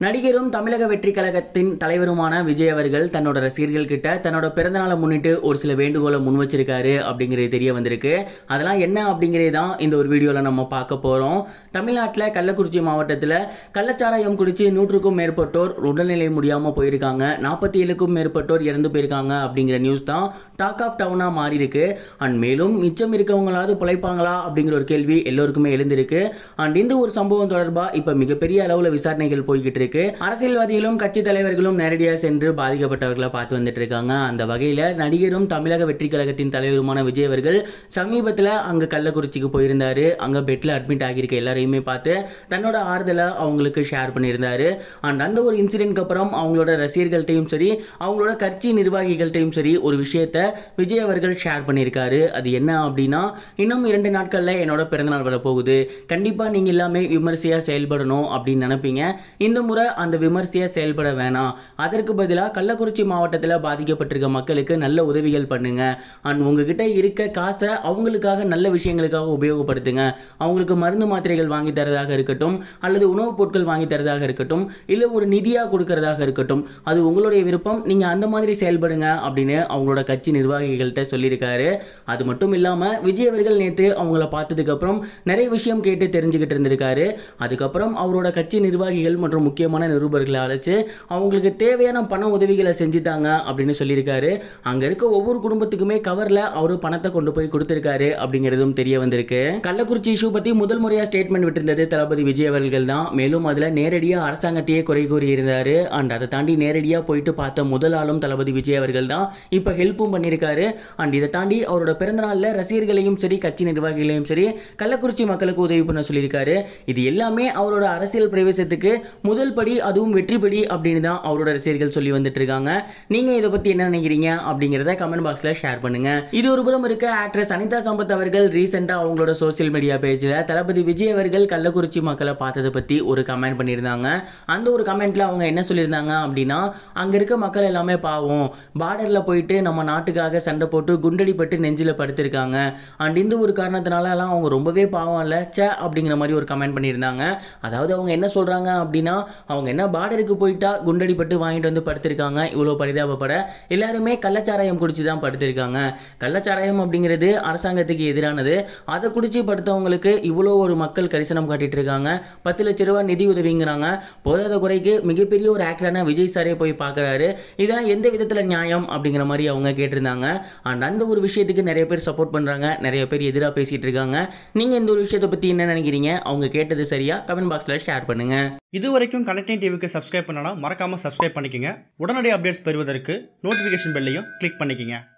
நடிகரும் தமிழக வெற்றி கழகத்தின் தலைவருமான விஜய் அவர்கள் தன்னோட ரசிகர்கள் கிட்ட தன்னோட பிறந்தநாளை முன்னிட்டு ஒரு சில வேண்டுகோளை முன் வச்சிருக்காரு அப்படிங்கிறது தெரிய வந்திருக்கு அதெல்லாம் என்ன அப்படிங்கிறது தான் இந்த ஒரு வீடியோவில் நம்ம பார்க்க போகிறோம் தமிழ்நாட்டில் கள்ளக்குறிச்சி மாவட்டத்தில் கள்ளச்சாராயம் குடித்து நூற்றுக்கும் மேற்பட்டோர் உடல்நிலை முடியாமல் போயிருக்காங்க நாற்பத்தி ஏழுக்கும் மேற்பட்டோர் இறந்து போயிருக்காங்க அப்படிங்கிற நியூஸ் தான் டாக் ஆஃப் டவுனாக மாறி இருக்கு அண்ட் மேலும் மிச்சம் இருக்கவங்களாவது பிழைப்பாங்களா அப்படிங்கிற ஒரு கேள்வி எல்லோருக்குமே எழுந்திருக்கு அண்ட் இந்த ஒரு சம்பவம் தொடர்பாக இப்போ மிகப்பெரிய அளவில் விசாரணைகள் போய்கிட்டு இருக்கு அரசியல்வாதிகளும் கட்சி தலைவர்களும் நேரடியாக சென்று பாதிக்கப்பட்டவர்களை பார்த்து வந்துட்டு இருக்காங்க அந்த வகையில் நடிகரும் தமிழக வெற்றி கழகத்தின் தலைவருமான விஜய் அவர்கள் சமீபத்தில் அங்கே கள்ளக்குறிச்சிக்கு போயிருந்தாரு அங்கே பெட்டில் அட்மிட் ஆகியிருக்க எல்லாரையுமே பார்த்து தன்னோட ஆறுதலை அவங்களுக்கு ஷேர் பண்ணியிருந்தாரு அண்ட் அந்த ஒரு இன்சிடென்ட்க்கு அப்புறம் அவங்களோட ரசிகர்கள்ட்டையும் சரி அவங்களோட கட்சி நிர்வாகிகள்ட்டையும் சரி ஒரு விஷயத்த விஜய் அவர்கள் ஷேர் பண்ணியிருக்காரு அது என்ன அப்படின்னா இன்னும் இரண்டு நாட்களில் என்னோட பிறந்தநாள் வரப்போகுது கண்டிப்பாக நீங்கள் எல்லாமே விமர்சையாக செயல்படணும் அப்படின்னு நினைப்பீங்க இந்த முறை அந்த விமர்சையாக செயல்பட வேணாம் அதற்கு பதிலாக கள்ளக்குறிச்சி மாவட்டத்தில் பாதிக்கப்பட்டிருக்க மக்களுக்கு நல்ல உதவிகள் பண்ணுங்க அண்ட் உங்ககிட்ட இருக்க காசை அவங்களுக்காக நல்ல விஷயங்களுக்காக உபயோகப்படுத்துங்க அவங்களுக்கு மருந்து மாத்திரைகள் வாங்கி தரதாக இருக்கட்டும் அல்லது உணவுப் பொருட்கள் வாங்கி தரதாக இருக்கட்டும் இல்லை ஒரு நிதியாக கொடுக்கறதாக இருக்கட்டும் அது உங்களுடைய விருப்பம் நீங்கள் அந்த மாதிரி செயல்படுங்க அப்படின்னு அவங்களோட கட்சி நிர்வாகிகள்கிட்ட சொல்லியிருக்காரு அது மட்டும் இல்லாமல் விஜய் அவர்கள் நேற்று அவங்கள பார்த்ததுக்கப்புறம் நிறைய விஷயம் கேட்டு தெரிஞ்சுக்கிட்டு இருந்திருக்காரு அதுக்கப்புறம் அவரோட கட்சி நிர்வாகிகள் மற்றும் முக்கியமான நிருபர்களை அழைச்சு அவங்களுக்கு தேவையான பண உதவிகளை செஞ்சுட்டாங்க அப்படின்னு சொல்லியிருக்காரு அங்கே இருக்க ஒவ்வொரு குடும்பத்துக்குமே கவரில் அவர் பணத்தை கொண்டு போய் கொடுத்துருக்காரு அப்படிங்கிறதும் தெரிய வந்திருக்கு கள்ளக்குறிச்சி இஷ்யூ பற்றி முதல் முறையாக ஸ்டேட்மெண்ட் விட்டிருந்தது தளபதி விஜய் அவர்கள் தான் மேலும் அதில் நேரடியாக அரசாங்கத்தையே குறை கூறியிருந்தார் அண்ட் அதை தாண்டி நேரடியாக போயிட்டு பார்த்த முதல் ஆளும் தளபதி விஜய் அவர்கள் தான் இப்போ ஹெல்ப்பும் பண்ணியிருக்காரு அண்ட் இதை தாண்டி அவரோட பிறந்தநாளில் ரசிகர்களையும் சரி கட்சி நிர்வாகிகளையும் சரி கள்ளக்குறிச்சி மக்களுக்கு உதவி பண்ண சொல்லியிருக்காரு இது எல்லாமே அவரோட அரசியல் பிரவேசத்துக்கு முதல் படி அதுவும் வெற்றி படி அப்படின்னு தான் அவரோட ரசிகர்கள் சொல்லி வந்துட்டு இருக்காங்க நீங்க இதை பத்தி என்ன நினைக்கிறீங்க அப்படிங்கிறத கமெண்ட் பாக்ஸ்ல ஷேர் பண்ணுங்க இது ஒரு புறம் இருக்க ஆக்ட்ரஸ் அனிதா சம்பத் அவர்கள் ரீசெண்டா அவங்களோட சோசியல் மீடியா பேஜ்ல தளபதி விஜய் அவர்கள் கள்ளக்குறிச்சி மக்களை பார்த்ததை பத்தி ஒரு கமெண்ட் பண்ணியிருந்தாங்க அந்த ஒரு கமெண்ட்ல அவங்க என்ன சொல்லியிருந்தாங்க அப்படின்னா அங்க இருக்க மக்கள் எல்லாமே பாவம் பார்டர்ல போயிட்டு நம்ம நாட்டுக்காக சண்டை போட்டு குண்டடிப்பட்டு நெஞ்சில படுத்திருக்காங்க அண்ட் இந்த ஒரு காரணத்தினால எல்லாம் அவங்க ரொம்பவே பாவம் இல்ல சே அப்படிங்கிற மாதிரி ஒரு கமெண்ட் பண்ணியிருந்தாங்க அதாவது அவங்க என்ன சொல்றாங்க அப்படின்னா அவங்க என்ன பார்டருக்கு போயிட்டா குண்டடிப்பட்டு வாங்கிட்டு வந்து படுத்திருக்காங்க இவ்வளோ பரிதாபப்பட எல்லாருமே கள்ளச்சாராயம் குடிச்சு தான் படுத்திருக்காங்க கள்ளச்சாராயம் அப்படிங்கிறது அரசாங்கத்துக்கு எதிரானது அதை குடிச்சு படுத்தவங்களுக்கு இவ்வளோ ஒரு மக்கள் கரிசனம் காட்டிட்டு இருக்காங்க பத்து லட்ச ரூபா நிதி உதவிங்கிறாங்க போதாத குறைக்கு மிகப்பெரிய ஒரு ஆக்டரான விஜய் சாரே போய் பார்க்குறாரு இதெல்லாம் எந்த விதத்தில் நியாயம் அப்படிங்கிற மாதிரி அவங்க கேட்டிருந்தாங்க அண்ட் அந்த ஒரு விஷயத்துக்கு நிறைய பேர் சப்போர்ட் பண்ணுறாங்க நிறைய பேர் எதிராக பேசிகிட்டு இருக்காங்க நீங்கள் இந்த ஒரு விஷயத்தை பற்றி என்ன நினைக்கிறீங்க அவங்க கேட்டது சரியா கமெண்ட் பாக்ஸில் ஷேர் பண்ணுங்கள் இது வரைக்கும் கனெக்டிங் டிவிக்கு சப்ஸ்கிரைப் பண்ணனா மறக்காம சப்ஸ்கிரைப் பண்ணிக்கங்க உடனடி அப்டேட்ஸ் பெறுவதற்கு நோட்டிஃபிகேஷன் பெல்லையும் கிளிக் பண்ணிக்கங்க